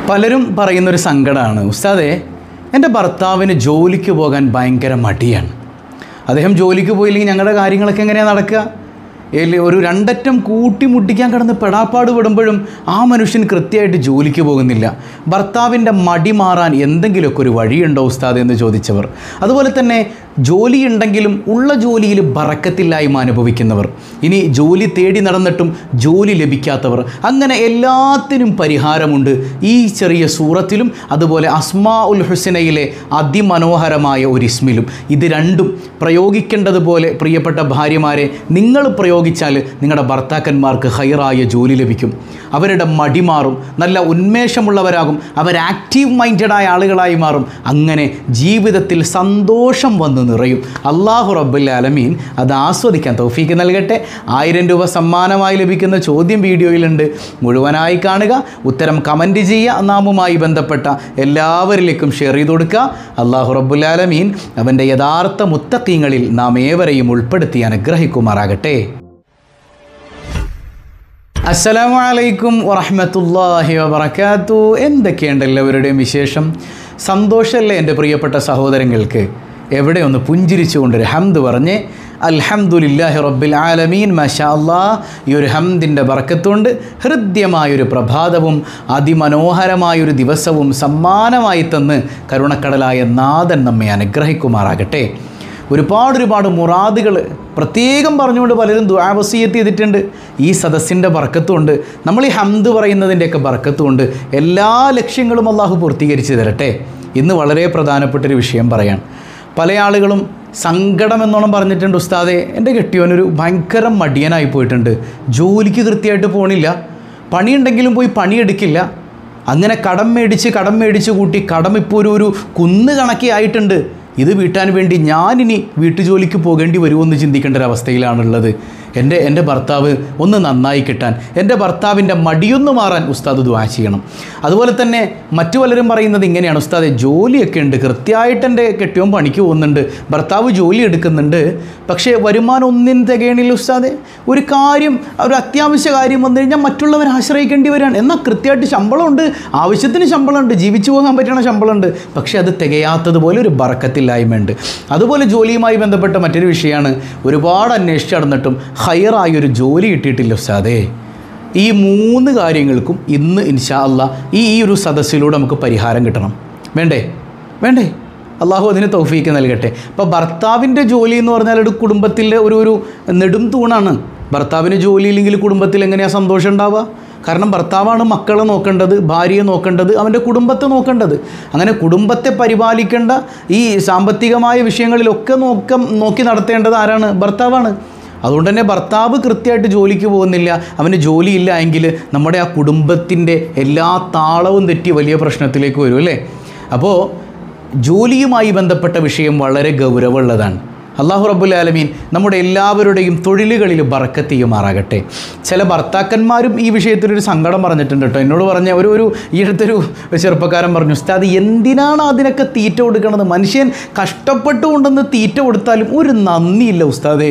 പലരും പറയുന്നൊരു സങ്കടമാണ് ഉസ്താദെ എൻ്റെ ഭർത്താവിന് ജോലിക്ക് പോകാൻ ഭയങ്കര മടിയാണ് അദ്ദേഹം ജോലിക്ക് പോയില്ലെങ്കിൽ ഞങ്ങളുടെ കാര്യങ്ങളൊക്കെ എങ്ങനെയാണ് നടക്കുക ഏല് ഒരു രണ്ടറ്റം കൂട്ടി മുട്ടിക്കാൻ കിടന്ന് പെടാപ്പാട് വിടുമ്പോഴും ആ മനുഷ്യൻ കൃത്യമായിട്ട് ജോലിക്ക് പോകുന്നില്ല ഭർത്താവിൻ്റെ മടി മാറാൻ എന്തെങ്കിലുമൊക്കെ ഒരു വഴിയുണ്ടോ ഉസ്താദ് എന്ന് ചോദിച്ചവർ അതുപോലെ തന്നെ ജോലിയുണ്ടെങ്കിലും ഉള്ള ജോലിയിൽ ബറക്കത്തില്ലായ്മ അനുഭവിക്കുന്നവർ ഇനി ജോലി തേടി നടന്നിട്ടും ജോലി ലഭിക്കാത്തവർ അങ്ങനെ എല്ലാത്തിനും പരിഹാരമുണ്ട് ഈ ചെറിയ സൂറത്തിലും അതുപോലെ അസ്മാ ഉൽ ഹുസനയിലെ അതിമനോഹരമായ ഒരു ഇസ്മിലും ഇത് രണ്ടും പ്രയോഗിക്കേണ്ടതുപോലെ പ്രിയപ്പെട്ട ഭാര്യമാരെ നിങ്ങൾ പ്രയോഗിച്ചാൽ നിങ്ങളുടെ ഭർത്താക്കന്മാർക്ക് ഹൈറായ ജോലി ലഭിക്കും അവരുടെ മടി മാറും നല്ല ഉന്മേഷമുള്ളവരാകും അവർ ആക്റ്റീവ് മൈൻഡഡായ ആളുകളായി മാറും അങ്ങനെ ജീവിതത്തിൽ സന്തോഷം വന്ന് നിറയും അള്ളാഹു റബ്ബുൽ ആലമീൻ അത് ആസ്വദിക്കാൻ തൗഫീക്ക് നൽകട്ടെ ആയിരം രൂപ സമ്മാനമായി ലഭിക്കുന്ന ചോദ്യം വീഡിയോയിലുണ്ട് മുഴുവനായി കാണുക ഉത്തരം കമൻറ്റ് ചെയ്യുക നാമുമായി ബന്ധപ്പെട്ട എല്ലാവരിലേക്കും ഷെയർ ചെയ്ത് കൊടുക്കുക അള്ളാഹു റബ്ബുൽ ആലമീൻ അവൻ്റെ യഥാർത്ഥ മുത്തക്കീങ്ങളിൽ നാം ഏവരെയും ഉൾപ്പെടുത്തി അനുഗ്രഹിക്കുമാറാകട്ടെ അസ്സലാമു അലൈക്കും വറഹ്മത്തുള്ളാഹി വബറകാത്തു എന്തൊക്കെയുണ്ട് എല്ലാവരുടെയും വിശേഷം സന്തോഷമല്ലേ എൻ്റെ പ്രിയപ്പെട്ട സഹോദരങ്ങൾക്ക് എവിടെ ഒന്ന് പുഞ്ചിരിച്ചുകൊണ്ടൊരു ഹംദ് പറഞ്ഞ് അൽഹംദുലില്ലാഹി റബ്ബിൽ ആലമീൻ മഷാ അല്ലാ ഈ ഒരു ഹംദിൻ്റെ ബർക്കത്തുകൊണ്ട് ഹൃദ്യമായൊരു പ്രഭാതവും അതിമനോഹരമായൊരു ദിവസവും സമ്മാനമായി തന്ന് കരുണക്കടലായ നാഥൻ നമ്മെ അനുഗ്രഹിക്കുമാറാകട്ടെ ഒരുപാട് ഒരുപാട് മുറാദുകൾ പ്രത്യേകം പറഞ്ഞുകൊണ്ട് പലരും ദ്വാവസീയത്ത് ചെയ്തിട്ടുണ്ട് ഈ സദസ്സിൻ്റെ ബർക്കത്തുകൊണ്ട് നമ്മൾ ഈ ഹംദ് പറയുന്നതിൻ്റെയൊക്കെ ബർക്കത്തുകൊണ്ട് എല്ലാ ലക്ഷ്യങ്ങളും അള്ളാഹു പൂർത്തീകരിച്ച് തരട്ടെ ഇന്ന് വളരെ പ്രധാനപ്പെട്ടൊരു വിഷയം പറയാൻ പല ആളുകളും സങ്കടം എന്നോണം പറഞ്ഞിട്ടുണ്ട് ഉസ്താദെ എൻ്റെ കെട്ടിയവനൊരു ഭയങ്കര മടിയനായി പോയിട്ടുണ്ട് ജോലിക്ക് കൃത്യമായിട്ട് പോണില്ല പണിയുണ്ടെങ്കിലും പോയി പണിയെടുക്കില്ല അങ്ങനെ കടം മേടിച്ച് കടം മേടിച്ച് കൂട്ടി കടം ഇപ്പോൾ ഒരു ഒരു കുന്ന് കണക്കി ആയിട്ടുണ്ട് ഇത് വീട്ടാൻ വേണ്ടി ഞാനിനി വീട്ടുജോലിക്ക് പോകേണ്ടി വരുമെന്ന് ചിന്തിക്കേണ്ട ഒരു അവസ്ഥയിലാണുള്ളത് എൻ്റെ എൻ്റെ ഭർത്താവ് ഒന്ന് നന്നായി കിട്ടാൻ എൻ്റെ ഭർത്താവിൻ്റെ മടിയൊന്ന് മാറാൻ ഉസ്താദ് ദ്വാ ചെയ്യണം അതുപോലെ തന്നെ മറ്റു പലരും പറയുന്നത് ഇങ്ങനെയാണ് ഉസ്താദെ ജോലിയൊക്കെ ഉണ്ട് കൃത്യമായിട്ട് എൻ്റെ കെട്ടിയോൻ പണിക്ക് പോകുന്നുണ്ട് ഭർത്താവ് ജോലി എടുക്കുന്നുണ്ട് പക്ഷേ വരുമാനം ഒന്നിനും തികയണില്ല ഉസ്താദെ ഒരു കാര്യം ഒരു അത്യാവശ്യ കാര്യം വന്നു കഴിഞ്ഞാൽ മറ്റുള്ളവരെ ആശ്രയിക്കേണ്ടി വരികയാണ് എന്നാൽ കൃത്യമായിട്ട് ശമ്പളമുണ്ട് ആവശ്യത്തിന് ശമ്പളമുണ്ട് ജീവിച്ചു പോകാൻ പറ്റുന്ന ശമ്പളമുണ്ട് പക്ഷേ അത് തികയാത്തതുപോലെ ഒരു ബറക്കത്തില്ലായ്മയുണ്ട് അതുപോലെ ജോലിയുമായി ബന്ധപ്പെട്ട മറ്റൊരു വിഷയമാണ് ഒരുപാട് അന്വേഷിച്ച് നടന്നിട്ടും ഹയറായൊരു ജോലി കിട്ടിയിട്ടില്ല ഉസ്താദേ ഈ മൂന്ന് കാര്യങ്ങൾക്കും ഇന്ന് ഇൻഷാ അല്ല ഈ ഈ ഒരു സദസ്സിലൂടെ നമുക്ക് പരിഹാരം കിട്ടണം വേണ്ടേ വേണ്ടേ അള്ളാഹു അതിന് തൗഫീക്ക് നൽകട്ടെ അപ്പോൾ ഭർത്താവിൻ്റെ ജോലി എന്ന് പറഞ്ഞാൽ ഒരു കുടുംബത്തിലെ ഒരു ഒരു നെടും തൂണാണ് ഭർത്താവിന് ജോലിയില്ലെങ്കിൽ കുടുംബത്തിൽ എങ്ങനെയാണ് സന്തോഷം ഉണ്ടാവുക കാരണം ഭർത്താവാണ് മക്കളെ നോക്കേണ്ടത് ഭാര്യയെ നോക്കേണ്ടത് അവൻ്റെ കുടുംബത്തെ നോക്കേണ്ടത് അങ്ങനെ കുടുംബത്തെ പരിപാലിക്കേണ്ട ഈ സാമ്പത്തികമായ വിഷയങ്ങളിലൊക്കെ നോക്കം നോക്കി നടത്തേണ്ടത് ആരാണ് ഭർത്താവാണ് അതുകൊണ്ട് തന്നെ ഭർത്താവ് കൃത്യമായിട്ട് ജോലിക്ക് പോകുന്നില്ല അവന് ജോലിയില്ല എങ്കിൽ നമ്മുടെ ആ കുടുംബത്തിൻ്റെ എല്ലാ താളവും തെറ്റി വലിയ പ്രശ്നത്തിലേക്ക് വരും അല്ലേ അപ്പോൾ ജോലിയുമായി ബന്ധപ്പെട്ട വിഷയം വളരെ ഗൗരവമുള്ളതാണ് അള്ളാഹു റബ്ബുൽ ആലമീൻ നമ്മുടെ എല്ലാവരുടെയും തൊഴിലുകളിൽ ബറക്കത്ത് ചെയ്യുമാറാകട്ടെ ചില ഭർത്താക്കന്മാരും ഈ വിഷയത്തിലൊരു സങ്കടം പറഞ്ഞിട്ടുണ്ട് കേട്ടോ എന്നോട് പറഞ്ഞ ഒരു ഒരു ഈ അടുത്തൊരു ചെറുപ്പക്കാരൻ പറഞ്ഞു ഉസ്താദ് എന്തിനാണ് അതിനൊക്കെ തീറ്റ കൊടുക്കണത് മനുഷ്യൻ കഷ്ടപ്പെട്ടുകൊണ്ടെന്ന് തീറ്റ കൊടുത്താലും ഒരു നന്ദിയില്ല ഉസ്താദേ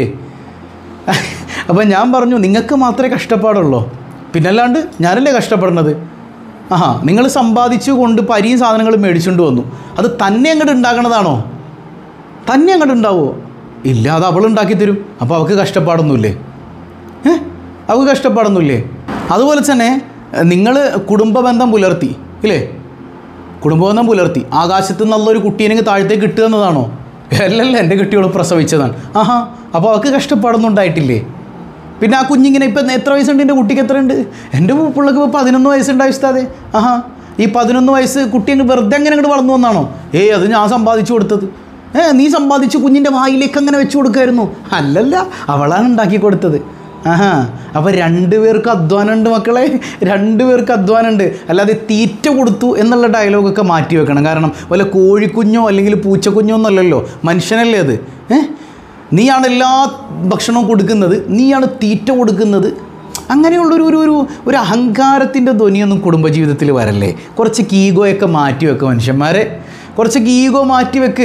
അപ്പം ഞാൻ പറഞ്ഞു നിങ്ങൾക്ക് മാത്രമേ കഷ്ടപ്പാടുള്ളൂ പിന്നല്ലാണ്ട് ഞാനല്ലേ കഷ്ടപ്പെടുന്നത് ആഹാ നിങ്ങൾ സമ്പാദിച്ചു കൊണ്ട് പരിയും സാധനങ്ങളും മേടിച്ചുകൊണ്ട് വന്നു അത് തന്നെ അങ്ങോട്ട് ഉണ്ടാക്കണതാണോ തന്നെ അങ്ങോട്ട് ഉണ്ടാവുമോ ഇല്ല അത് അവൾ ഉണ്ടാക്കി തരും അപ്പോൾ അവൾക്ക് കഷ്ടപ്പാടൊന്നുമില്ലേ ഏ അവൾക്ക് കഷ്ടപ്പാടൊന്നുമില്ലേ അതുപോലെ തന്നെ നിങ്ങൾ കുടുംബ ബന്ധം പുലർത്തി ഇല്ലേ കുടുംബബന്ധം പുലർത്തി ആകാശത്ത് നിന്നുള്ളൊരു കുട്ടീനെ താഴത്തേക്ക് കിട്ടുക എന്നതാണോ അല്ലല്ല എൻ്റെ കുട്ടിയോട് പ്രസവിച്ചതാണ് ആഹാ അപ്പോൾ അവൾക്ക് കഷ്ടപ്പാടൊന്നും ഉണ്ടായിട്ടില്ലേ പിന്നെ ആ കുഞ്ഞിങ്ങനെ ഇപ്പം എത്ര വയസ്സുണ്ട് എൻ്റെ കുട്ടിക്ക് എത്ര ഉണ്ട് എൻ്റെ പിള്ളക്ക് ഇപ്പോൾ പതിനൊന്ന് വയസ്സുണ്ടായി ഉസ്താദേ ആഹാ ഈ പതിനൊന്ന് വയസ്സ് കുട്ടി അങ്ങ് വെറുതെ അങ്ങനെ അങ്ങോട്ട് വളർന്നു വന്നാണോ ഏയ് അത് ഞാൻ സമ്പാദിച്ചു കൊടുത്തത് ഏ നീ സമ്പാദിച്ച് കുഞ്ഞിൻ്റെ വായിലേക്ക് അങ്ങനെ വെച്ച് കൊടുക്കായിരുന്നു അല്ലല്ല അവളാണ് ഉണ്ടാക്കി കൊടുത്തത് ആഹാ അപ്പോൾ രണ്ടുപേർക്ക് അധ്വാനമുണ്ട് മക്കളെ രണ്ടുപേർക്ക് അധ്വാനമുണ്ട് അല്ലാതെ തീറ്റ കൊടുത്തു എന്നുള്ള ഡയലോഗൊക്കെ മാറ്റി വെക്കണം കാരണം വല്ല കോഴിക്കുഞ്ഞോ അല്ലെങ്കിൽ പൂച്ചക്കുഞ്ഞോ ഒന്നല്ലല്ലോ മനുഷ്യനല്ലേ അത് ഏ നീയാണ് എല്ലാ ഭക്ഷണവും കൊടുക്കുന്നത് നീയാണ് തീറ്റ കൊടുക്കുന്നത് അങ്ങനെയുള്ളൊരു ഒരു ഒരു ഒരു അഹങ്കാരത്തിൻ്റെ ധ്വനിയൊന്നും കുടുംബജീവിതത്തിൽ വരല്ലേ കുറച്ച് ഈഗോയൊക്കെ മാറ്റി വെക്കുക മനുഷ്യന്മാരെ കുറച്ച് ഈഗോ മാറ്റി വെക്ക്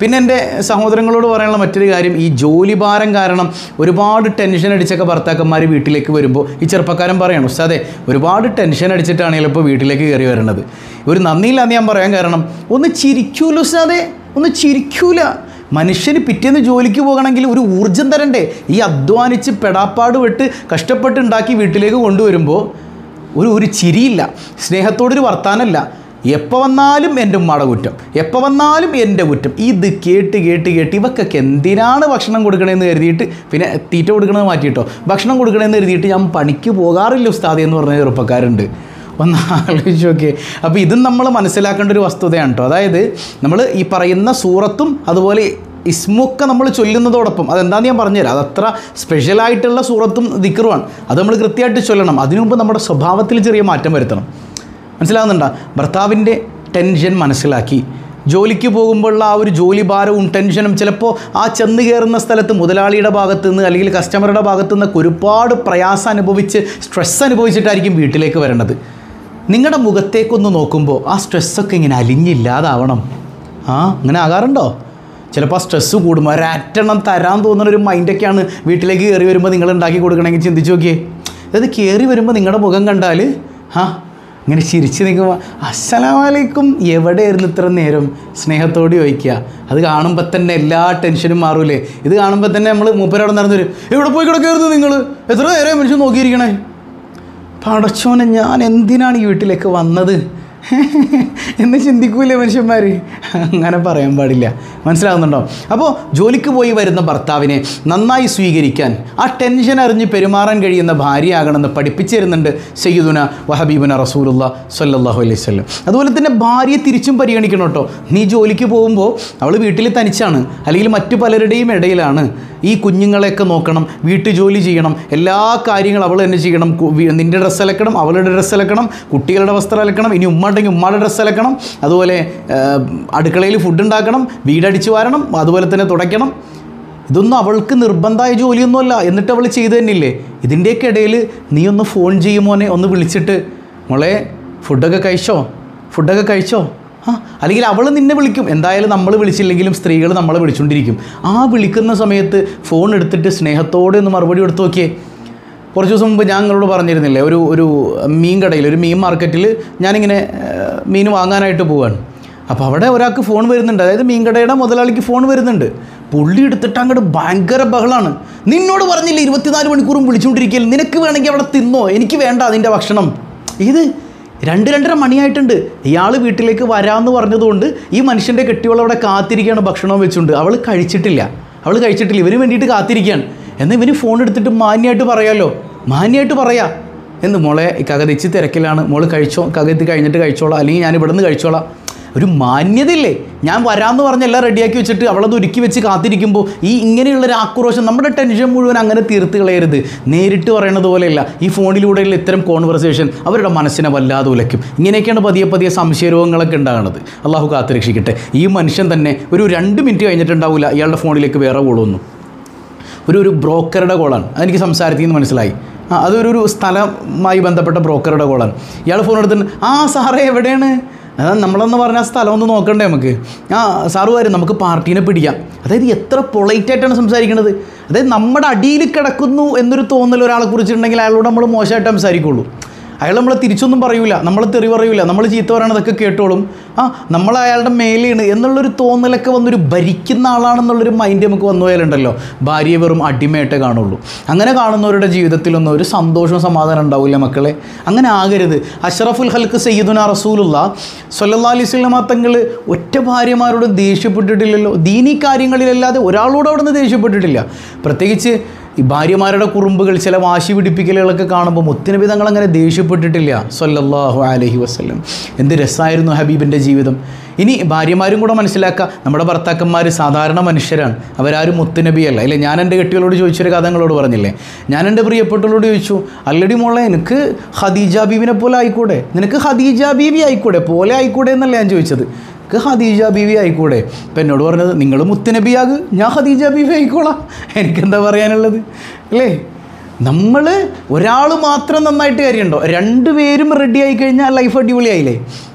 പിന്നെ എൻ്റെ സഹോദരങ്ങളോട് പറയാനുള്ള മറ്റൊരു കാര്യം ഈ ജോലി ഭാരം കാരണം ഒരുപാട് ടെൻഷൻ അടിച്ചൊക്കെ ഭർത്താക്കന്മാർ വീട്ടിലേക്ക് വരുമ്പോൾ ഈ ചെറുപ്പക്കാരൻ പറയണം ഉസ്താദെ ഒരുപാട് ടെൻഷൻ അടിച്ചിട്ടാണ് ഇപ്പോൾ വീട്ടിലേക്ക് കയറി വരണത് ഒരു നന്ദിയില്ലാന്ന് ഞാൻ പറയാൻ കാരണം ഒന്ന് ചിരിക്കൂല ഉസ്താദെ ഒന്ന് ചിരിക്കൂല മനുഷ്യന് പിറ്റേന്ന് ജോലിക്ക് പോകണമെങ്കിൽ ഒരു ഊർജം തരണ്ടേ ഈ അധ്വാനിച്ച് പെടാപ്പാട് വിട്ട് കഷ്ടപ്പെട്ട് ഉണ്ടാക്കി വീട്ടിലേക്ക് കൊണ്ടുവരുമ്പോൾ ഒരു ഒരു ചിരിയില്ല സ്നേഹത്തോടൊരു വർത്താനമല്ല എപ്പോൾ വന്നാലും എൻ്റെ ഉമ്മയുടെ കുറ്റം എപ്പോൾ വന്നാലും എൻ്റെ കുറ്റം ഇത് കേട്ട് കേട്ട് കേട്ട് ഇവക്കൊക്കെ എന്തിനാണ് ഭക്ഷണം കൊടുക്കണമെന്ന് കരുതിയിട്ട് പിന്നെ തീറ്റ കൊടുക്കണമെന്ന് മാറ്റിയിട്ടോ ഭക്ഷണം കൊടുക്കണമെന്ന് കരുതിയിട്ട് ഞാൻ പണിക്ക് പോകാറില്ല ഉസ്താദി എന്ന് പറഞ്ഞ ചെറുപ്പക്കാരുണ്ട് ഒന്ന് ആലോചിച്ച് നോക്കിയേ അപ്പോൾ ഇതും നമ്മൾ മനസ്സിലാക്കേണ്ട ഒരു വസ്തുതയാണ് കേട്ടോ അതായത് നമ്മൾ ഈ പറയുന്ന സൂറത്തും അതുപോലെ ഇസ്മൊക്കെ നമ്മൾ ചൊല്ലുന്നതോടൊപ്പം അതെന്താണെന്ന് ഞാൻ പറഞ്ഞുതരാം അതത്ര സ്പെഷ്യലായിട്ടുള്ള സൂറത്തും ദിക്കറുമാണ് അത് നമ്മൾ കൃത്യമായിട്ട് ചൊല്ലണം അതിനു മുമ്പ് നമ്മുടെ സ്വഭാവത്തിൽ ചെറിയ മാറ്റം വരുത്തണം മനസ്സിലാകുന്നുണ്ടോ ഭർത്താവിൻ്റെ ടെൻഷൻ മനസ്സിലാക്കി ജോലിക്ക് പോകുമ്പോഴുള്ള ആ ഒരു ജോലി ഭാരവും ടെൻഷനും ചിലപ്പോൾ ആ ചെന്ന് കയറുന്ന സ്ഥലത്ത് മുതലാളിയുടെ ഭാഗത്തു നിന്ന് അല്ലെങ്കിൽ കസ്റ്റമറുടെ ഭാഗത്തു നിന്നൊക്കെ ഒരുപാട് പ്രയാസം അനുഭവിച്ച് സ്ട്രെസ് അനുഭവിച്ചിട്ടായിരിക്കും വീട്ടിലേക്ക് വരേണ്ടത് നിങ്ങളുടെ മുഖത്തേക്കൊന്ന് നോക്കുമ്പോൾ ആ സ്ട്രെസ്സൊക്കെ ഇങ്ങനെ അലിഞ്ഞില്ലാതാവണം ആ അങ്ങനെ ആകാറുണ്ടോ ചിലപ്പോൾ ആ സ്ട്രെസ്സ് കൂടുമ്പോൾ ഒരറ്റെണ്ണം തരാൻ തോന്നുന്ന ഒരു മൈൻഡൊക്കെയാണ് വീട്ടിലേക്ക് കയറി വരുമ്പോൾ നിങ്ങൾ ഉണ്ടാക്കി കൊടുക്കണമെങ്കിൽ ചിന്തിച്ച് നോക്കിയേ അതായത് കയറി വരുമ്പോൾ നിങ്ങളുടെ മുഖം കണ്ടാൽ ആ ഇങ്ങനെ ചിരിച്ച് നിൽക്കുമ്പോൾ അസ്സലാമലൈക്കും എവിടെയായിരുന്നു ഇത്ര നേരം സ്നേഹത്തോട് ചോദിക്കുക അത് കാണുമ്പോൾ തന്നെ എല്ലാ ടെൻഷനും മാറൂലേ ഇത് കാണുമ്പോൾ തന്നെ നമ്മൾ മൂപ്പരോടെ നടന്നു വരും എവിടെ പോയി കിടക്കായിരുന്നു നിങ്ങൾ എത്ര നേരം മനുഷ്യൻ നോക്കിയിരിക്കണേ പടച്ചോനെ ഞാൻ എന്തിനാണ് ഈ വീട്ടിലേക്ക് വന്നത് എന്ന് ചിന്തിക്കൂലേ മനുഷ്യന്മാർ അങ്ങനെ പറയാൻ പാടില്ല മനസ്സിലാകുന്നുണ്ടോ അപ്പോൾ ജോലിക്ക് പോയി വരുന്ന ഭർത്താവിനെ നന്നായി സ്വീകരിക്കാൻ ആ ടെൻഷൻ അറിഞ്ഞ് പെരുമാറാൻ കഴിയുന്ന ഭാര്യയാകണമെന്ന് പഠിപ്പിച്ചു തരുന്നുണ്ട് സയ്യിദുന വഹബീബുന റസൂലുള്ള സല്ലല്ലാഹു അലൈഹി വസല്ലം അതുപോലെ തന്നെ ഭാര്യയെ തിരിച്ചും പരിഗണിക്കണം കേട്ടോ നീ ജോലിക്ക് പോകുമ്പോൾ അവൾ വീട്ടിൽ തനിച്ചാണ് അല്ലെങ്കിൽ മറ്റു പലരുടെയും ഇടയിലാണ് ഈ കുഞ്ഞുങ്ങളെയൊക്കെ നോക്കണം വീട്ടു ജോലി ചെയ്യണം എല്ലാ കാര്യങ്ങളും അവൾ തന്നെ ചെയ്യണം കു- വി- നിൻ്റെ ഡ്രസ്സ് അലക്കണം അവളുടെ ഡ്രസ്സ് അലക്കണം കുട്ടികളുടെ വസ്ത്രം അലക്കണം ഇനി ഉമ്മ ഉണ്ടെങ്കിൽ ഉമ്മയുടെ ഡ്രസ്സ് അലക്കണം അതുപോലെ ആ, അടുക്കളയിൽ ഫുഡ് ഉണ്ടാക്കണം വീടടിച്ചു വാരണം അതുപോലെ തന്നെ തുടയ്ക്കണം ഇതൊന്നും അവൾക്ക് നിർബന്ധമായ ജോലിയൊന്നുമല്ല എന്നിട്ട് അവൾ ചെയ്തു തന്നില്ലേ ഇതിൻ്റെയൊക്കെ ഇടയിൽ നീ ഒന്ന് ഫോൺ ചെയ്യുമോനെ ഒന്ന് വിളിച്ചിട്ട് മോളെ ഫുഡൊക്കെ കഴിച്ചോ ഫുഡൊക്കെ കഴിച്ചോ ആ അല്ലെങ്കിൽ അവൾ നിന്നെ വിളിക്കും എന്തായാലും നമ്മൾ വിളിച്ചില്ലെങ്കിലും സ്ത്രീകൾ നമ്മളെ വിളിച്ചുകൊണ്ടിരിക്കും ആ വിളിക്കുന്ന സമയത്ത് ഫോൺ എടുത്തിട്ട് സ്നേഹത്തോടെ ഒന്ന് മറുപടി കൊടുത്തു നോക്കിയേ കുറച്ച് ദിവസം മുമ്പ് ഞാൻ നിങ്ങളോട് പറഞ്ഞിരുന്നില്ലേ ഒരു ഒരു മീൻ കടയിൽ ഒരു മീൻ മാർക്കറ്റിൽ ഞാനിങ്ങനെ ഏഹ്, മീൻ വാങ്ങാനായിട്ട് പോവാണ് അപ്പോൾ അവിടെ ഒരാൾക്ക് ഫോൺ വരുന്നുണ്ട് അതായത് മീൻ കടയുടെ മുതലാളിക്ക് ഫോൺ വരുന്നുണ്ട് പുള്ളി എടുത്തിട്ട് അങ്ങോട്ട് ഭയങ്കര ബഹളാണ് നിന്നോട് പറഞ്ഞില്ലേ ഇരുപത്തിനാല് മണിക്കൂറും വിളിച്ചുകൊണ്ടിരിക്കൽ നിനക്ക് വേണമെങ്കിൽ അവിടെ തിന്നോ എനിക്ക് വേണ്ട അതിൻ്റെ ഭക്ഷണം ഇത് രണ്ട് രണ്ടര മണിയായിട്ടുണ്ട് ഇയാൾ വീട്ടിലേക്ക് വരാമെന്ന് പറഞ്ഞതുകൊണ്ട് ഈ മനുഷ്യൻ്റെ കെട്ടിയോൾ അവിടെ കാത്തിരിക്കുകയാണ് ഭക്ഷണവും വെച്ചുകൊണ്ട് അവൾ കഴിച്ചിട്ടില്ല അവൾ കഴിച്ചിട്ടില്ല ഇവന് വേണ്ടിയിട്ട് കാത്തിരിക്കുകയാണ് എന്നാൽ ഇവന് ഫോൺ എടുത്തിട്ട് മാന്യമായിട്ട് പറയാമല്ലോ മാന്യമായിട്ട് പറയാ എന്ന് മോളെ ഈ കകതിച്ച് തിരക്കിലാണ് മോള് കഴിച്ചോ കകത്തി കഴിഞ്ഞിട്ട് കഴിച്ചോളാം അല്ലെങ്കിൽ ഞാൻ ഇവിടെ നിന്ന് കഴിച്ചോളാം ഒരു മാന്യതയില്ലേ ഞാൻ വരാമെന്ന് പറഞ്ഞ് എല്ലാം റെഡിയാക്കി വെച്ചിട്ട് അവളത് ഒരുക്കി വെച്ച് കാത്തിരിക്കുമ്പോൾ ഈ ഇങ്ങനെയുള്ളൊരു ആക്രോശം നമ്മുടെ ടെൻഷൻ മുഴുവൻ അങ്ങനെ തീർത്ത് കളയരുത് നേരിട്ട് പറയണത് പോലെയല്ല ഈ ഫോണിലൂടെയുള്ള ഇത്തരം കോൺവെർസേഷൻ അവരുടെ മനസ്സിനെ വല്ലാതെ ഉലയ്ക്കും ഇങ്ങനെയൊക്കെയാണ് പതിയെ പതിയെ സംശയരോഗങ്ങളൊക്കെ ഉണ്ടാകുന്നത് അള്ളാഹു കാത്തുരക്ഷിക്കട്ടെ ഈ മനുഷ്യൻ തന്നെ ഒരു രണ്ട് മിനിറ്റ് കഴിഞ്ഞിട്ടുണ്ടാവില്ല ഇയാളുടെ ഫോണിലേക്ക് വേറെ കോളൊന്നും ഒരു ഒരു ബ്രോക്കറുടെ കോളാണ് അതെനിക്ക് സംസാരത്തിൽ നിന്ന് മനസ്സിലായി ആ അതൊരു ഒരു സ്ഥലമായി ബന്ധപ്പെട്ട ബ്രോക്കറുടെ കോളാണ് ഇയാൾ ഫോൺ എടുത്തിട്ട് ആ സാറേ എവിടെയാണ് അതാ നമ്മളെന്ന് പറഞ്ഞാൽ സ്ഥലം ഒന്ന് നോക്കണ്ടേ നമുക്ക് ആ സാറ് വരും നമുക്ക് പാർട്ടീനെ പിടിക്കാം അതായത് എത്ര പൊളൈറ്റായിട്ടാണ് സംസാരിക്കുന്നത് അതായത് നമ്മുടെ അടിയിൽ കിടക്കുന്നു എന്നൊരു തോന്നൽ ഒരാളെ കുറിച്ചിട്ടുണ്ടെങ്കിൽ അയാളോട് നമ്മൾ മോശമായിട്ട് സംസാരിക്കുള്ളൂ അയാൾ നമ്മളെ തിരിച്ചൊന്നും പറയൂല നമ്മൾ തെറി പറയൂല നമ്മൾ ചീത്ത പറയണതൊക്കെ കേട്ടോളും ആ നമ്മൾ അയാളുടെ മേലെയാണ് എന്നുള്ളൊരു തോന്നലൊക്കെ വന്നൊരു ഭരിക്കുന്ന ആളാണെന്നുള്ളൊരു മൈൻഡ് നമുക്ക് വന്നു പോയാലുണ്ടല്ലോ ഭാര്യയെ വെറും അടിമയായിട്ടേ കാണുള്ളൂ അങ്ങനെ കാണുന്നവരുടെ ജീവിതത്തിലൊന്നും ഒരു സന്തോഷവും സമാധാനം ഉണ്ടാവില്ല മക്കളെ അങ്ങനെ ആകരുത് അഷ്റഫുൽ ഹൽക്ക് സയ്യിദുന റസൂലുള്ള സല്ലല്ലാഹു അലൈഹി വസല്ലമ തങ്ങൾ ഒറ്റ ഭാര്യമാരോട് ദേഷ്യപ്പെട്ടിട്ടില്ലല്ലോ ദീനീ കാര്യങ്ങളിലല്ലാതെ ഒരാളോട് അവിടെ നിന്ന് ദേഷ്യപ്പെട്ടിട്ടില്ല പ്രത്യേകിച്ച് ഈ ഭാര്യമാരുടെ കുറുമ്പുകൾ ചില വാശി പിടിപ്പിക്കലുകളൊക്കെ കാണുമ്പോൾ മുത്തുനബി തങ്ങൾ അങ്ങനെ ദേഷ്യപ്പെട്ടിട്ടില്ല സല്ലല്ലാഹു അലൈഹി വസല്ലം എന്ത് രസമായിരുന്നു ഹബീബിൻ്റെ ജീവിതം ഇനി ഭാര്യമാരും കൂടെ മനസ്സിലാക്കുക നമ്മുടെ ഭർത്താക്കന്മാർ സാധാരണ മനുഷ്യരാണ് അവരാരും മുത്തുനബിയല്ല അല്ലേ ഞാൻ എൻ്റെ കെട്ടികളോട് ചോദിച്ചൊരു കഥ നിങ്ങളോട് പറഞ്ഞില്ലേ ഞാൻ എൻ്റെ പ്രിയപ്പെട്ടവളോട് ചോദിച്ചു അല്ലടി മോളെ എനിക്ക് ഖദീജ ബീവിനെ പോലെ ആയിക്കൂടെ നിനക്ക് ഖദീജ ബീവി ആയിക്കൂടെ പോലെ ആയിക്കൂടെ എന്നല്ല ഞാൻ ചോദിച്ചത് എനിക്ക് ഖദീജ ബീവി ആയിക്കൂടെ ഇപ്പം എന്നോട് പറഞ്ഞത് നിങ്ങൾ മുത്തുനബിയാക് ഞാൻ ഖദീജ ബീവി ആയിക്കോളാം എനിക്കെന്താ പറയാനുള്ളത് അല്ലേ നമ്മൾ ഒരാൾ മാത്രം നന്നായിട്ട് കാര്യമുണ്ടോ രണ്ടുപേരും റെഡി ആയി കഴിഞ്ഞാൽ ലൈഫ് അടിപൊളിയായില്ലേ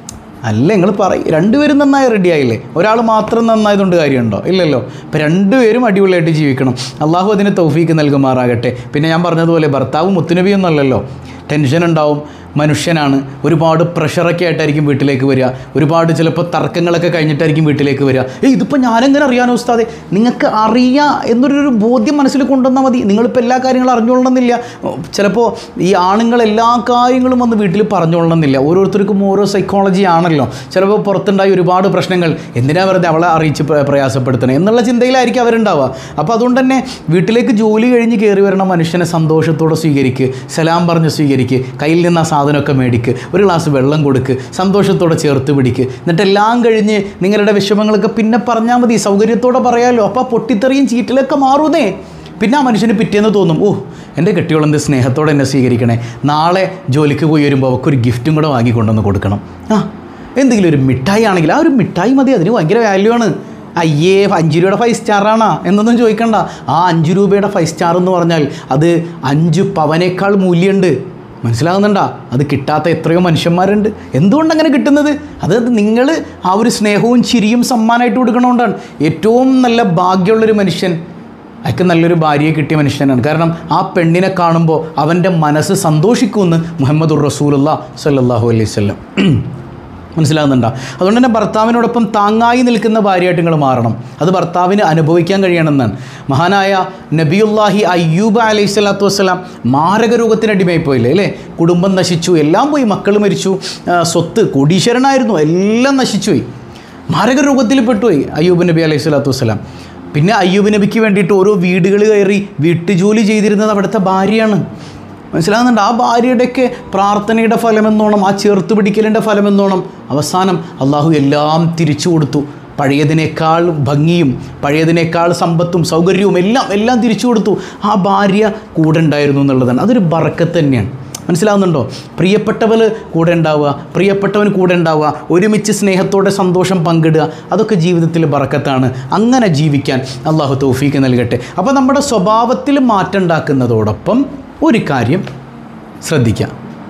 അല്ല നിങ്ങൾ പറയും രണ്ടുപേരും നന്നായി റെഡി ആയില്ലേ ഒരാൾ മാത്രം നന്നായതുകൊണ്ട് കാര്യമുണ്ടോ ഇല്ലല്ലോ ഇപ്പം രണ്ടുപേരും അടിപൊളിയായിട്ട് ജീവിക്കണം അള്ളാഹു അതിന് തൗഫീക്ക് നൽകുമാറാകട്ടെ പിന്നെ ഞാൻ പറഞ്ഞതുപോലെ ഭർത്താവ് മുത്തുനബിയൊന്നും അല്ലല്ലോ ടെൻഷൻ ഉണ്ടാവും മനുഷ്യനാണ് ഒരുപാട് പ്രഷറൊക്കെ ആയിട്ടായിരിക്കും വീട്ടിലേക്ക് വരിക ഒരുപാട് ചിലപ്പോൾ തർക്കങ്ങളൊക്കെ കഴിഞ്ഞിട്ടായിരിക്കും വീട്ടിലേക്ക് വരിക ഏയ് ഇതിപ്പോൾ ഞാനെങ്ങനെ അറിയാനോ ഉസ്താദെ നിങ്ങൾക്ക് അറിയാം എന്നൊരു ബോധ്യം മനസ്സിൽ കൊണ്ടുവന്നാൽ മതി നിങ്ങളിപ്പോൾ എല്ലാ കാര്യങ്ങളും അറിഞ്ഞുകൊള്ളണമെന്നില്ല ചിലപ്പോൾ ഈ ആണുങ്ങൾ എല്ലാ കാര്യങ്ങളും വന്ന് വീട്ടിൽ പറഞ്ഞുകൊള്ളണമെന്നില്ല ഓരോരുത്തർക്കും ഓരോ സൈക്കോളജി ആണല്ലോ ചിലപ്പോൾ പുറത്തുണ്ടായ ഒരുപാട് പ്രശ്നങ്ങൾ എന്തിനാ വെറുതെ അവളെ അറിയിച്ച് പ്ര- പ്രയാസപ്പെടുത്തണേ എന്നുള്ള ചിന്തയിലായിരിക്കും അവരുണ്ടാവുക അപ്പോൾ അതുകൊണ്ട് തന്നെ വീട്ടിലേക്ക് ജോലി കഴിഞ്ഞ് കയറി വരണ മനുഷ്യനെ സന്തോഷത്തോടെ സ്വീകരിക്ക് സലാം പറഞ്ഞ് സ്വീകരിക്ക് കയ്യിൽ നിന്ന് ആ സാധനമൊക്കെ മേടിക്ക് ഒരു ഗ്ലാസ് വെള്ളം കൊടുക്ക് സന്തോഷത്തോടെ ചേർത്ത് പിടിക്ക് എന്നിട്ട് എല്ലാം കഴിഞ്ഞ് നിങ്ങളുടെ വിഷമങ്ങളൊക്കെ പിന്നെ പറഞ്ഞാൽ മതി സൗകര്യത്തോടെ പറയാമല്ലോ അപ്പോൾ ആ പൊട്ടിത്തെറിയും ചീറ്റിലൊക്കെ മാറുന്നേ പിന്നെ ആ മനുഷ്യന് പിറ്റേന്ന് തോന്നും ഓ എൻ്റെ കെട്ടിയോളെന്ത് സ്നേഹത്തോടെ എന്നെ സ്വീകരിക്കണേ നാളെ ജോലിക്ക് പോയി വരുമ്പോൾ അവൾക്കൊരു ഗിഫ്റ്റും കൂടെ വാങ്ങി കൊണ്ടുവന്ന് കൊടുക്കണം ആ എന്തെങ്കിലും ഒരു മിഠായി ആണെങ്കിൽ ആ ഒരു മിഠായി മതി അതിന് ഭയങ്കര വാല്യൂ ആണ് അയ്യേ അഞ്ച് രൂപയുടെ ഫൈവ് സ്റ്റാറാണോ എന്നൊന്നും ചോദിക്കണ്ട ആ അഞ്ച് രൂപയുടെ ഫൈവ് സ്റ്റാർ എന്ന് പറഞ്ഞാൽ അത് അഞ്ച് പവനേക്കാൾ മൂല്യമുണ്ട് മനസ്സിലാകുന്നുണ്ടാ അത് കിട്ടാത്ത എത്രയോ മനുഷ്യന്മാരുണ്ട് എന്തുകൊണ്ട് അങ്ങനെ കിട്ടുന്നത് അത് നിങ്ങൾ ആ ഒരു സ്നേഹവും ചിരിയും സമ്മാനമായിട്ട് കൊടുക്കണോണ്ടാണ് ഏറ്റവും നല്ല ഭാഗ്യമുള്ളൊരു മനുഷ്യൻ അയാൾക്ക് നല്ലൊരു ഭാര്യയെ കിട്ടിയ മനുഷ്യനാണ് കാരണം ആ പെണ്ണിനെ കാണുമ്പോൾ അവൻ്റെ മനസ്സ് സന്തോഷിക്കുമെന്ന് മുഹമ്മദ് റസൂലുള്ള സല്ലല്ലാഹു അലൈഹി വസല്ലം മനസ്സിലാകുന്നുണ്ടോ അതുകൊണ്ട് തന്നെ ഭർത്താവിനോടൊപ്പം താങ്ങായി നിൽക്കുന്ന ഭാര്യയായിട്ട് നിങ്ങൾ മാറണം അത് ഭർത്താവിന് അനുഭവിക്കാൻ കഴിയണമെന്നാണ് മഹാനായ നബിയുല്ലാഹി അയ്യൂബ് അലൈഹി സ്വലാത്തു വസ്സലാം മാരക രോഗത്തിന് അടിമയായി പോയില്ലേ അല്ലേ കുടുംബം നശിച്ചു എല്ലാം പോയി മക്കൾ മരിച്ചു ആ, സ്വത്ത് കോടീശ്വരനായിരുന്നു എല്ലാം നശിച്ചുപോയി മാരക രോഗത്തിൽ പെട്ടുപോയി അയ്യൂബ് നബി അലൈഹി സ്വലാത്തു വസ്സലാം പിന്നെ അയ്യൂബ് നബിക്ക് വേണ്ടിയിട്ട് ഓരോ വീടുകൾ കയറി വീട്ടുജോലി ചെയ്തിരുന്നത് അവിടുത്തെ ഭാര്യയാണ് മനസ്സിലാകുന്നുണ്ട് ആ ഭാര്യയുടെയൊക്കെ പ്രാർത്ഥനയുടെ ഫലമെന്നോണം ആ ചേർത്ത് പിടിക്കലിൻ്റെ ഫലമെന്നോണം അവസാനം അള്ളാഹു എല്ലാം തിരിച്ചു കൊടുത്തു പഴയതിനേക്കാൾ ഭംഗിയും പഴയതിനേക്കാൾ സമ്പത്തും സൗകര്യവും എല്ലാം എല്ലാം തിരിച്ചു കൊടുത്തു ആ ഭാര്യ കൂടെ ഉണ്ടായിരുന്നു എന്നുള്ളതാണ് അതൊരു ബറക്കത്ത് തന്നെയാണ് മനസ്സിലാവുന്നുണ്ടോ പ്രിയപ്പെട്ടവൾ കൂടെ ഉണ്ടാവുക പ്രിയപ്പെട്ടവൻ കൂടെ ഉണ്ടാവുക ഒരുമിച്ച് സ്നേഹത്തോടെ സന്തോഷം പങ്കിടുക അതൊക്കെ ജീവിതത്തിൽ ബറക്കത്താണ് അങ്ങനെ ജീവിക്കാൻ അള്ളാഹു തൗഫീക്ക് നൽകട്ടെ അപ്പോൾ നമ്മുടെ സ്വഭാവത്തിൽ മാറ്റം ഉണ്ടാക്കുന്നതോടൊപ്പം ഒരു കാര്യം ശ്രദ്ധിക്കുക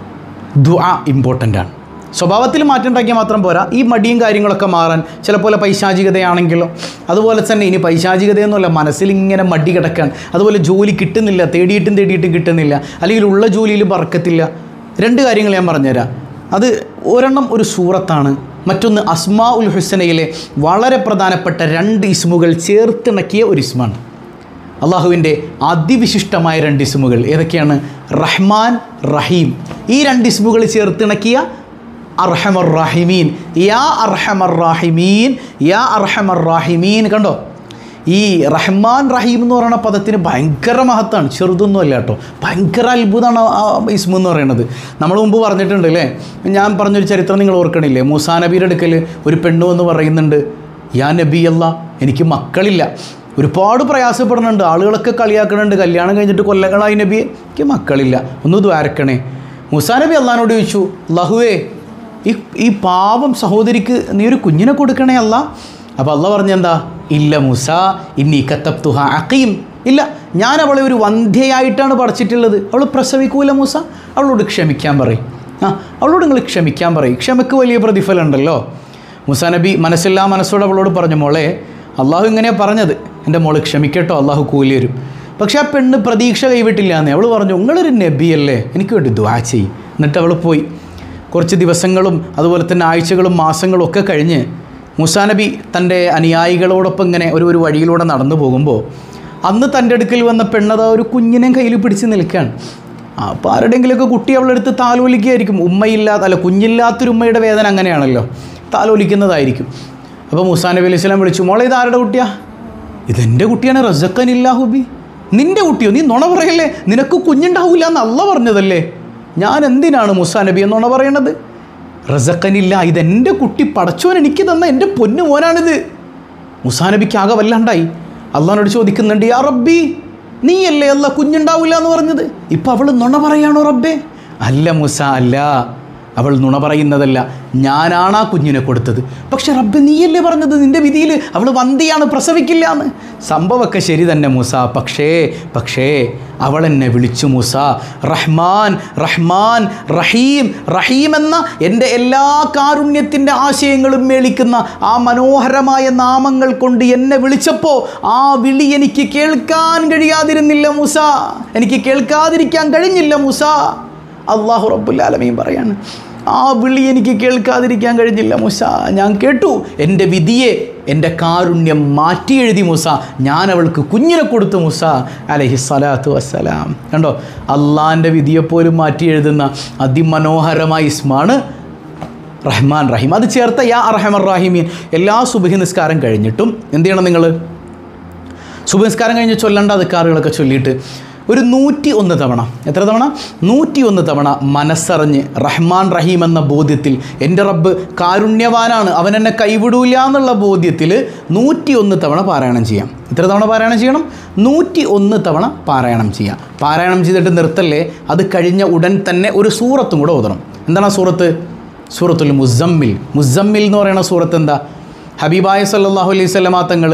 ദുആ ഇമ്പോർട്ടൻ്റ് ആണ് സ്വഭാവത്തിൽ മാറ്റം ഉണ്ടാക്കിയാൽ മാത്രം പോരാ ഈ മടിയും കാര്യങ്ങളൊക്കെ മാറാൻ ചിലപ്പോൾ പൈശാചികതയാണെങ്കിലോ അതുപോലെ തന്നെ ഇനി പൈശാചികതയൊന്നുമല്ല മനസ്സിൽ ഇങ്ങനെ മടി കിടക്കാൻ അതുപോലെ ജോലി കിട്ടുന്നില്ല തേടിയിട്ടും തേടിയിട്ടും കിട്ടുന്നില്ല അല്ലെങ്കിൽ ഉള്ള ജോലിയിൽ പറക്കത്തില്ല രണ്ട് കാര്യങ്ങൾ ഞാൻ പറഞ്ഞുതരാം അത് ഒരെണ്ണം ഒരു സൂറത്താണ് മറ്റൊന്ന് അസ്മാ ഉൽ ഹുസനയിലെ വളരെ പ്രധാനപ്പെട്ട രണ്ട് ഇസ്മുകൾ ചേർത്തിണക്കിയ ഒരു ഇസ്മാണ് അള്ളാഹുവിൻ്റെ അതിവിശിഷ്ടമായ രണ്ട് ഇസ്മുകൾ ഏതൊക്കെയാണ് റഹ്മാൻ റഹീം ഈ രണ്ട് ഇസ്മുകൾ ചേർത്തിണക്കിയ അർഹമർ റാഹിമീൻ യാ അർഹമർ റാഹിമീൻ യാ അർഹമർ റാഹിമീൻ കണ്ടോ ഈ റഹ്മാൻ റഹീം എന്ന് പറയുന്ന പദത്തിന് ഭയങ്കര മഹത്താണ് ചെറുതൊന്നും അല്ല കേട്ടോ ഭയങ്കര അത്ഭുതമാണ് ആ ഇസ്മു എന്ന് പറയുന്നത് നമ്മൾ മുമ്പ് പറഞ്ഞിട്ടുണ്ട് അല്ലേ ഞാൻ പറഞ്ഞൊരു ചരിത്രം നിങ്ങൾ ഓർക്കണില്ലേ മൂസാ നബിയുടെ അടുക്കൽ ഒരു പെണ്ണു എന്ന് പറയുന്നുണ്ട് യാ നബി അല്ല എനിക്ക് മക്കളില്ല ഒരുപാട് പ്രയാസപ്പെടുന്നുണ്ട് ആളുകളൊക്കെ കളിയാക്കുന്നുണ്ട് കല്യാണം കഴിഞ്ഞിട്ട് കൊല്ലങ്ങളായി നബിയെ എനിക്ക് മക്കളില്ല ഒന്ന് ദ്വാരക്കണേ മുസാ നബി അള്ളഹാനോട് ചോദിച്ചു ലഹുവേ ഈ ഈ പാവം സഹോദരിക്ക് നീ ഒരു കുഞ്ഞിനെ കൊടുക്കണേ അല്ല അപ്പോൾ അള്ള പറഞ്ഞെന്താ ഇല്ല മുസ ഇന്നീ കത്തപ്തുഹ അക്കീം ഇല്ല ഞാൻ അവളെ ഒരു വന്ധ്യയായിട്ടാണ് പഠിച്ചിട്ടുള്ളത് അവൾ പ്രസവിക്കൂല മൂസ അവളോട് ക്ഷമിക്കാൻ പറയും ആ അവളോട് നിങ്ങൾ ക്ഷമിക്കാൻ പറയും ക്ഷമക്ക് വലിയ പ്രതിഫലം ഉണ്ടല്ലോ മുസാ നബി മനസ്സില്ലാ മനസ്സോടെ അവളോട് പറഞ്ഞു മോളെ അള്ളാഹു ഇങ്ങനെയാണ് പറഞ്ഞത് എൻ്റെ മോള് ക്ഷമിക്കട്ടോ അള്ളാഹു കൂലി വരും പക്ഷേ ആ പെണ്ണ് പ്രതീക്ഷ കൈവിട്ടില്ല എന്നേ അവൾ പറഞ്ഞു നിങ്ങളൊരു നബിയല്ലേ എനിക്ക് വേണ്ടി ദ്വാ ചെയ്യും എന്നിട്ട് അവൾ പോയി കുറച്ച് ദിവസങ്ങളും അതുപോലെ തന്നെ ആഴ്ചകളും മാസങ്ങളും ഒക്കെ കഴിഞ്ഞ് മുസാ നബി തൻ്റെ അനുയായികളോടൊപ്പം ഇങ്ങനെ ഒരു ഒരു വഴിയിലൂടെ നടന്നു പോകുമ്പോൾ അന്ന് തൻ്റെ അടുക്കൽ വന്ന പെണ്ണത് ഒരു കുഞ്ഞിനെയും കയ്യിൽ പിടിച്ച് നിൽക്കുകയാണ് അപ്പോൾ ആരുടെയെങ്കിലുമൊക്കെ കുട്ടി അവളെടുത്ത് താലോലിക്കുകയായിരിക്കും ഉമ്മയില്ലാത്ത അല്ല കുഞ്ഞില്ലാത്തൊരു ഉമ്മയുടെ വേദന അങ്ങനെയാണല്ലോ താലോലിക്കുന്നതായിരിക്കും അപ്പോൾ മുസാ നബി അലൈഹി സ്വലാം വിളിച്ചു മോളെ ഇത് ആരുടെ കുട്ടിയാ ഇതെൻ്റെ കുട്ടിയാണ് റസക്കൻ ഇല്ലാഹുബി നിൻ്റെ കുട്ടിയോ നീ നുണ പറയല്ലേ നിനക്ക് കുഞ്ഞുണ്ടാവില്ല എന്ന് അല്ല പറഞ്ഞതല്ലേ ഞാൻ എന്തിനാണ് മുസാ നബി എന്നുണ പറയണത് റസക്കനില്ല ഇതെൻ്റെ കുട്ടി പടച്ചോൻ എനിക്ക് തന്ന എൻ്റെ പൊന്നു മോനാണിത് മുസാ നബിക്ക് ആകെ വല്ലാണ്ടായി അള്ളഹാനോട് ചോദിക്കുന്നുണ്ട് യാ റബ്ബി നീയല്ലേ അല്ല കുഞ്ഞുണ്ടാവില്ല എന്ന് പറഞ്ഞത് ഇപ്പം അവൾ നുണ പറയാണോ റബ്ബേ അല്ല മുസ അല്ല അവൾ നുണ പറയുന്നതല്ല ഞാനാണ് ആ കുഞ്ഞിനെ കൊടുത്തത് പക്ഷെ റബ്ബ് നീയല്ലേ പറഞ്ഞത് നിൻ്റെ വിധിയിൽ അവൾ വന്തിയാണ് പ്രസവിക്കില്ല എന്ന് സംഭവമൊക്കെ ശരി തന്നെ മൂസ പക്ഷേ പക്ഷേ അവൾ എന്നെ വിളിച്ചു മൂസ റഹ്മാൻ റഹ്മാൻ റഹീം റഹീം എന്ന എൻ്റെ എല്ലാ കാരുണ്യത്തിൻ്റെ ആശയങ്ങളും മേളിക്കുന്ന ആ മനോഹരമായ നാമങ്ങൾ കൊണ്ട് എന്നെ വിളിച്ചപ്പോൾ ആ വിളി എനിക്ക് കേൾക്കാൻ കഴിയാതിരുന്നില്ല മൂസ എനിക്ക് കേൾക്കാതിരിക്കാൻ കഴിഞ്ഞില്ല മൂസ അള്ളാഹു റബ്ബുല്ലാലമീൻ പറയാണ് ആ വിളി എനിക്ക് കേൾക്കാതിരിക്കാൻ കഴിഞ്ഞില്ല മൂസ ഞാൻ കേട്ടു എൻ്റെ വിധിയെ എൻ്റെ കാരുണ്യം മാറ്റി എഴുതി മൂസ ഞാൻ അവൾക്ക് കുഞ്ഞിനെ കൊടുത്തു മൂസ അലഹി സ്വലാത്തു വസ്സലാം കണ്ടോ അള്ളാഹിൻ്റെ വിധിയെപ്പോലും മാറ്റി എഴുതുന്ന അതിമനോഹരമായ ഇസ്മാണ് റഹ്മാൻ റഹീം അത് ചേർത്ത യാ റഹ്മൻ റാഹിമീൻ എല്ലാ സുബഹി നിസ്കാരം കഴിഞ്ഞിട്ടും എന്ത് ചെയ്യണം നിങ്ങൾ സുബഹി നിസ്കാരം കഴിഞ്ഞ് ചൊല്ലേണ്ട അധികാറുകളൊക്കെ ചൊല്ലിയിട്ട് ഒരു നൂറ്റി ഒന്ന് തവണ എത്ര തവണ നൂറ്റി ഒന്ന് തവണ മനസ്സറിഞ്ഞ് റഹ്മാൻ റഹീം എന്ന ബോധ്യത്തിൽ എൻ്റെ റബ്ബ് കാരുണ്യവാനാണ് അവൻ എന്നെ കൈവിടൂല എന്നുള്ള ബോധ്യത്തിൽ നൂറ്റി ഒന്ന് തവണ പാരായണം ചെയ്യാം എത്ര തവണ പാരായണം ചെയ്യണം നൂറ്റി ഒന്ന് തവണ പാരായണം ചെയ്യാം പാരായണം ചെയ്തിട്ട് നിർത്തല്ലേ അത് കഴിഞ്ഞ ഉടൻ തന്നെ ഒരു സൂറത്തും കൂടെ ഓതണം എന്താണ് ആ സൂറത്ത് സൂറത്തുൽ മുസമ്മിൽ മുസമ്മിൽ എന്ന് പറയുന്ന സൂറത്ത് എന്താ ഹബീബായ സല്ലാഹു അലൈഹി സ്വലമാ തങ്ങൾ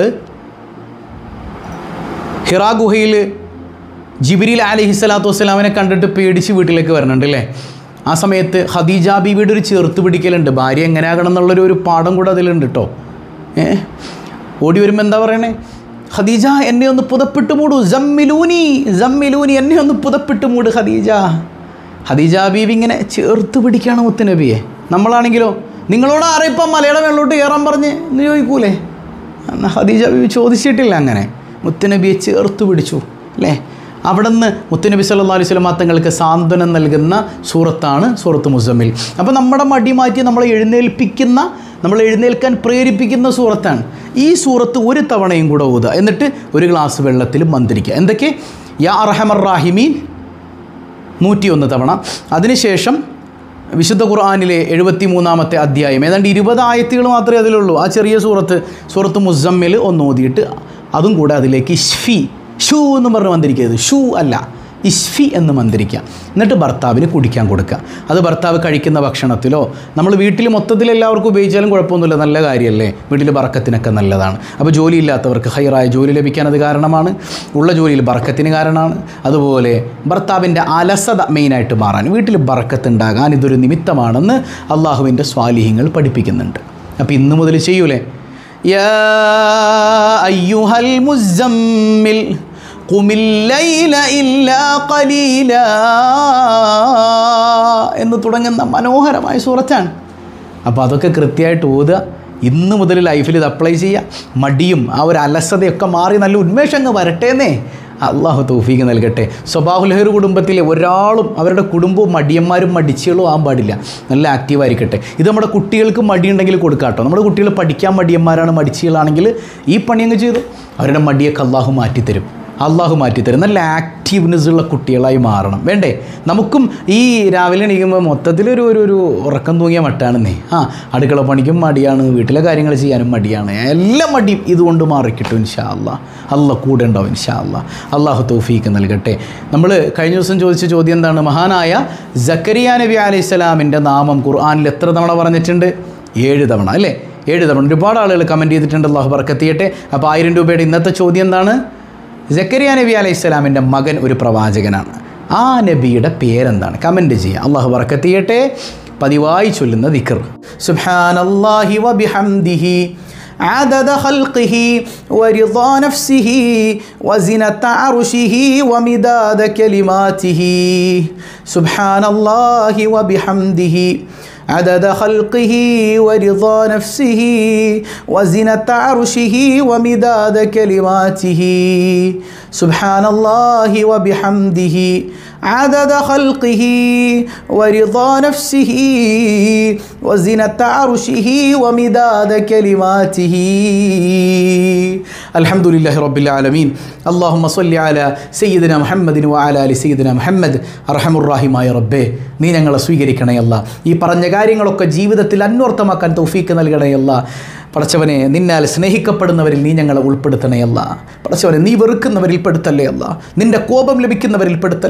ഹിറാ ഗുഹയിൽ ജിബിരിൽ അലഹി സ്വലാത്തു വസ്സലാമിനെ കണ്ടിട്ട് പേടിച്ച് വീട്ടിലേക്ക് വരണുണ്ട് അല്ലേ ആ സമയത്ത് ഖദീജ ബീവിയുടെ ഒരു ചേർത്ത് പിടിക്കലുണ്ട് ഭാര്യ എങ്ങനെയാകണം എന്നുള്ളൊരു ഒരു പാഠം കൂടെ അതിലുണ്ട് കേട്ടോ ഏ ഓടി വരുമ്പോൾ എന്താ പറയണേ ഖദീജ എന്നെ ഒന്ന് പുതപ്പിട്ട് മൂടു ജമ്മിലൂനി ജമ്മിലൂനി എന്നെ ഒന്ന് പുതപ്പിട്ട് മൂട് ഖദീജ ഖദീജ ബീവി ഇങ്ങനെ ചേർത്ത് പിടിക്കുകയാണ് മുത്തുനബിയെ നമ്മളാണെങ്കിലോ നിങ്ങളോട് ആരെയിപ്പം മലയുടെ മേളിലോട്ട് കയറാൻ പറഞ്ഞ് എന്ന് ചോദിക്കൂലേ എന്നാൽ ഖദീജ ബീവി ചോദിച്ചിട്ടില്ല അങ്ങനെ മുത്തുനബിയെ ചേർത്ത് പിടിച്ചു അല്ലേ അവിടെ നിന്ന് മുത്തുനബി സല്ലാ അലൈഹി സ്വലം തങ്ങൾക്ക് സാന്ത്വനം നൽകുന്ന സൂറത്താണ് സൂറത്ത് മുസമ്മിൽ അപ്പോൾ നമ്മുടെ മടി മാറ്റി നമ്മളെ എഴുന്നേൽപ്പിക്കുന്ന നമ്മൾ എഴുന്നേൽക്കാൻ പ്രേരിപ്പിക്കുന്ന സൂറത്താണ് ഈ സൂറത്ത് ഒരു തവണയും കൂടെ ഊതുക എന്നിട്ട് ഒരു ഗ്ലാസ് വെള്ളത്തിൽ മന്ത്രിക്കുക എന്തൊക്കെ യാ അറഹമർ റാഹിമീൻ നൂറ്റിയൊന്ന് തവണ അതിനുശേഷം വിശുദ്ധ ഖുർആാനിലെ എഴുപത്തി മൂന്നാമത്തെ അധ്യായം ഏതാണ്ട് ഇരുപത് ആയത്തുകൾ മാത്രമേ അതിലുള്ളൂ ആ ചെറിയ സൂറത്ത് സൂറത്ത് മുസമ്മിൽ ഒന്ന് ഓതിയിട്ട് അതും കൂടെ അതിലേക്ക് ഇഷ്ഫി ഷൂ എന്ന് പറഞ്ഞ് മന്ത്രിക്കരുത് ഷൂ അല്ല ഇസ്ഫി എന്ന് മന്ത്രിക്കുക എന്നിട്ട് ഭർത്താവിന് കുടിക്കാൻ കൊടുക്കുക അത് ഭർത്താവ് കഴിക്കുന്ന ഭക്ഷണത്തിലോ നമ്മൾ വീട്ടിൽ മൊത്തത്തിൽ എല്ലാവർക്കും ഉപയോഗിച്ചാലും കുഴപ്പമൊന്നുമില്ല നല്ല കാര്യമല്ലേ വീട്ടിൽ ബറക്കത്തിനൊക്കെ നല്ലതാണ് അപ്പോൾ ജോലിയില്ലാത്തവർക്ക് ഹൈറായ ജോലി ലഭിക്കാൻ അത് കാരണമാണ് ഉള്ള ജോലിയിൽ ബറക്കത്തിന് കാരണമാണ് അതുപോലെ ഭർത്താവിൻ്റെ അലസത മെയിനായിട്ട് മാറാൻ വീട്ടിൽ ബറക്കത്തുണ്ടാകാൻ ഇതൊരു നിമിത്തമാണെന്ന് അള്ളാഹുവിൻ്റെ സ്വാലിഹ്യങ്ങൾ പഠിപ്പിക്കുന്നുണ്ട് അപ്പോൾ ഇന്ന് മുതൽ ചെയ്യൂലേ യാ അയ്യുഹൽ മുസമ്മിൽ قم الليل إلا قليلا എന്ന് തുടങ്ങുന്ന മനോഹരമായ സൂറത്താണ് അപ്പോൾ അതൊക്കെ കൃത്യമായിട്ട് ഓതുക ഇന്ന് മുതൽ ലൈഫിൽ ഇത് അപ്ലൈ ചെയ്യുക മടിയും ആ ഒരു അലസതയൊക്കെ മാറി നല്ല ഉന്മേഷം അങ്ങ് വരട്ടേന്നേ അള്ളാഹു തൗഫീക്ക് നൽകട്ടെ സ്വഭാവുലഹർ കുടുംബത്തിലെ ഒരാളും അവരുടെ കുടുംബവും മടിയന്മാരും മടിച്ചുകളും ആകാൻ പാടില്ല നല്ല ആക്റ്റീവായിരിക്കട്ടെ ഇത് നമ്മുടെ കുട്ടികൾക്ക് മടിയുണ്ടെങ്കിൽ കൊടുക്കാട്ടോ നമ്മുടെ കുട്ടികൾ പഠിക്കാൻ മടിയന്മാരാണ് മടിച്ചുകളാണെങ്കിൽ ഈ പണി അങ്ങ് ചെയ്തു അവരുടെ മടിയൊക്കെ അള്ളാഹു മാറ്റിത്തരും അള്ളാഹു മാറ്റിത്തരും നല്ല ആക്റ്റീവ്നെസ് ഉള്ള കുട്ടികളായി മാറണം വേണ്ടേ നമുക്കും ഈ രാവിലെ എണീക്കുമ്പോൾ മൊത്തത്തിലൊരു ഒരു ഒരു ഉറക്കം തൂങ്ങിയ മട്ടാണെന്നേ ആ അടുക്കള പണിക്കും മടിയാണ് വീട്ടിലെ കാര്യങ്ങൾ ചെയ്യാനും മടിയാണ് എല്ലാം മടിയും ഇതുകൊണ്ട് മാറിക്കിട്ടും ഇൻഷാ അല്ലാ അല്ല കൂടെ ഉണ്ടാവും ഇൻഷാ അല്ലാ അള്ളാഹു തൗഫീക്ക് നൽകട്ടെ നമ്മൾ കഴിഞ്ഞ ദിവസം ചോദിച്ച ചോദ്യം എന്താണ് മഹാനായ ജക്കരിയ നബി അലൈഹി സ്വലാമിൻ്റെ നാമം ഖുർആാനിൽ എത്ര തവണ പറഞ്ഞിട്ടുണ്ട് ഏഴ് തവണ അല്ലേ ഏഴ് തവണ ഒരുപാട് ആളുകൾ കമൻറ്റ് ചെയ്തിട്ടുണ്ട് അള്ളാഹു ബർക്കത്തിയട്ടെ അപ്പോൾ ആയിരം രൂപയുടെ ഇന്നത്തെ ചോദ്യം എന്താണ് ജക്കരിയ നബി അലൈഹി സ്വലാമിൻ്റെ മകൻ ഒരു പ്രവാചകനാണ് ആ നബിയുടെ പേരെന്താണ് കമൻറ്റ് ചെയ്യുക അള്ളാഹു ബർക്കത്ത് ചെയ്യട്ടെ പതിവായി ചൊല്ലുന്ന ദിക്കർ സുബ്ഹാനല്ലാഹി വബിഹംദിഹി عدد خلقه ورضا نفسه وزنة عرشه ومداد كلماته سبحان الله وبحمده عدد خلقه ورضا نفسه وزنة عرشه ومداد كلماته سبحان الله وبحمده عدد خلقه ورضا نفسه وزنة عرشه ومداد كلماته الحمد لله رب العالمين اللهم صل على سيدنا محمد وعلى آل سيدنا محمد أرحم الراحمമായ റബ്ബേ നീ ഞങ്ങളെ സ്വീകരിക്കണയല്ല ഈ പറഞ്ഞ കാര്യങ്ങളൊക്കെ ജീവിതത്തിൽ അന്വർത്ഥമാക്കാൻ തൗഫീക്ക് നൽകണയല്ല പടച്ചവനെ നിന്നാൽ സ്നേഹിക്കപ്പെടുന്നവരിൽ നീ ഞങ്ങളെ ഉൾപ്പെടുത്തണേ അല്ല പടച്ചവനെ നീ വെറുക്കുന്നവരിൽ പെടുത്തല്ലേ അല്ല നിന്റെ കോപം ലഭിക്കുന്നവരിൽ പെടുത്തല്ലേ അല്ല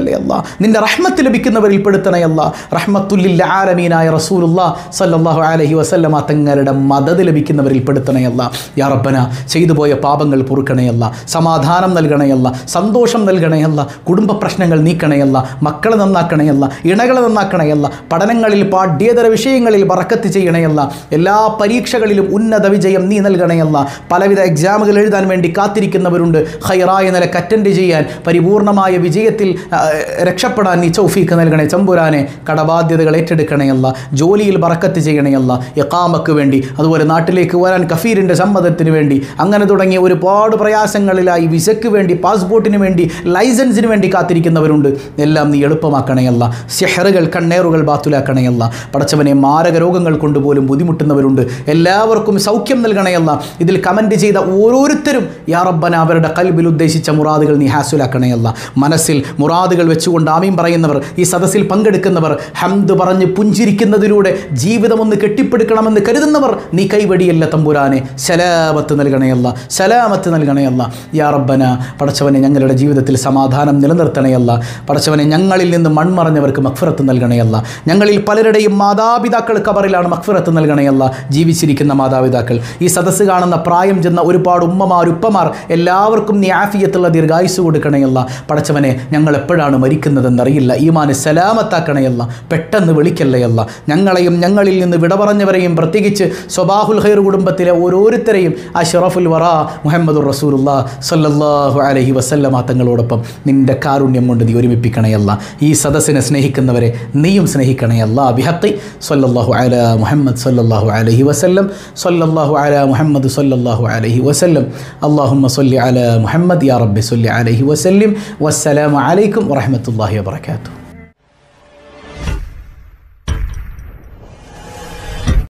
നിന്റെ റഹ്മത്ത് ലഭിക്കുന്നവരിൽ പെടുത്തണയല്ല റഹ്മത്തുല്ലിൽ ആലമീനായ റസൂലുള്ള സല്ലല്ലാഹു അലൈഹി വസല്ലമ തങ്ങളുടെ മദത് ലഭിക്കുന്നവരിൽ പെടുത്തണയല്ല യാ റബ്ബന ചെയ്തു പോയ പാപങ്ങൾ പൊറുക്കണയല്ല സമാധാനം നൽകണയല്ല സന്തോഷം നൽകണയല്ല കുടുംബ പ്രശ്നങ്ങൾ നീക്കണയല്ല മക്കളെ നന്നാക്കണയല്ല ഇണകളെ നന്നാക്കണയല്ല പഠനങ്ങളിൽ പാഠ്യേതര വിഷയങ്ങളിൽ ബറക്കത്ത് ചെയ്യണയല്ല എല്ലാ പരീക്ഷകളിലും ഉന്നത വിജയം നീ നൽകണയല്ല പലവിധ എക്സാമുകൾ എഴുതാൻ വേണ്ടി കാത്തിരിക്കുന്നവരുണ്ട് ഹൈറായ നിലക്ക് അറ്റൻഡ് ചെയ്യാൻ പരിപൂർണമായ വിജയത്തിൽ ആ, രക്ഷപ്പെടാൻ നീ ചൗഫീക്ക് നൽകണേ ചമ്പുരാനെ കടബാധ്യതകൾ ഏറ്റെടുക്കണയല്ല ജോലിയിൽ ബറക്കത്ത് ചെയ്യണയല്ല എക്കാമക്ക് വേണ്ടി അതുപോലെ നാട്ടിലേക്ക് വരാൻ കഫീറിൻ്റെ സമ്മതത്തിന് വേണ്ടി അങ്ങനെ തുടങ്ങിയ ഒരുപാട് പ്രയാസങ്ങളിലായി വിസയ്ക്ക് വേണ്ടി പാസ്പോർട്ടിന് വേണ്ടി ലൈസൻസിന് വേണ്ടി കാത്തിരിക്കുന്നവരുണ്ട് എല്ലാം നീ എളുപ്പമാക്കണയല്ല സെഹറുകൾ കണ്ണേറുകൾ ബാത്തുലാക്കണയല്ല പടച്ചവനെ മാരക രോഗങ്ങൾ കൊണ്ടുപോലും ബുദ്ധിമുട്ടുന്നവരുണ്ട് എല്ലാവർക്കും സൗഖ്യം നൽകണയല്ല ഇതിൽ കമൻറ്റ് ചെയ്ത ഓരോരുത്തരും യാ റബ്ബന അവരുടെ കൽബിൽ ഉദ്ദേശിച്ച മുറാദുകൾ നീ ഹാസുലാക്കണയല്ല മനസ്സിൽ മുറാദുകൾ വെച്ചുകൊണ്ട് ആമീൻ പറയുന്നവർ ഈ സദസ്സിൽ പങ്കെടുക്കുന്നവർ ഹംദ് പറഞ്ഞ് പുഞ്ചിരിക്കുന്നതിലൂടെ ജീവിതം ഒന്ന് കെട്ടിപ്പടുക്കണമെന്ന് കരുതുന്നവർ നീ കൈവടിയല്ല തമ്പുരാനെ സലാമത്ത് നൽകണയല്ല സലാമത്ത് നൽകണയല്ല യാ റബ്ബന പടച്ചവനെ ഞങ്ങളുടെ ജീവിതത്തിൽ സമാധാനം നിലനിർത്തണയല്ല പടച്ചവനെ ഞങ്ങളിൽ നിന്ന് മൺമറഞ്ഞവർക്ക് മക്ഫിറത്ത് നൽകണയല്ല ഞങ്ങളിൽ പലരുടെയും മാതാപിതാക്കൾ കബറിലാണ് മക്ഫിറത്ത് നൽകണയല്ല ജീവിച്ചിരിക്കുന്ന മാതാപിതാക്കൾ ഈ സദസ്സ് കാണുന്ന പ്രായം ചെന്ന ഒരുപാട് ഉമ്മമാർ ഉപ്പമാർ എല്ലാവർക്കും നീ ആഫിയത്തുള്ള ദീർഘായുസ് കൊടുക്കണയല്ല പടച്ചവനെ ഞങ്ങൾ എപ്പോഴാണ് മരിക്കുന്നതെന്നറിയില്ല ഈമാന് സലാമത്താക്കണയല്ല പെട്ടെന്ന് വിളിക്കല്ലയല്ല ഞങ്ങളെയും ഞങ്ങളിൽ നിന്ന് വിട പറഞ്ഞവരെയും പ്രത്യേകിച്ച് സ്വബാഹുൽ ഖൈർ കുടുംബത്തിലെ ഓരോരുത്തരെയും ആ ഷറഫുൽ വറ മുഹമ്മദുർ റസൂലുള്ള സല്ലല്ലാഹു അലൈഹി വസല്ലമ തങ്ങളോടൊപ്പം നിന്റെ കാരുണ്യം കൊണ്ട് നീ ഒരുമിപ്പിക്കണയല്ല ഈ സദസ്സിനെ സ്നേഹിക്കുന്നവരെ നീയും സ്നേഹിക്കണയല്ല ബിഹത്തി സല്ലല്ലാഹു അല മുഹമ്മദ് സല്ലല്ലാഹു അലൈഹി വസല്ലം സല്ലല്ലാഹു അല മുഹമ്മദ് സല്ലല്ലാഹു അലൈഹി വസല്ലം അല്ലാഹുമ്മ സല്ലി അല മുഹമ്മദ് യാ റബ്ബി സല്ലി അലൈഹി വസല്ലിം വസ്സലാമു അലൈക്കും വറഹ്മത്തുള്ളാഹി വബറകാതുഹു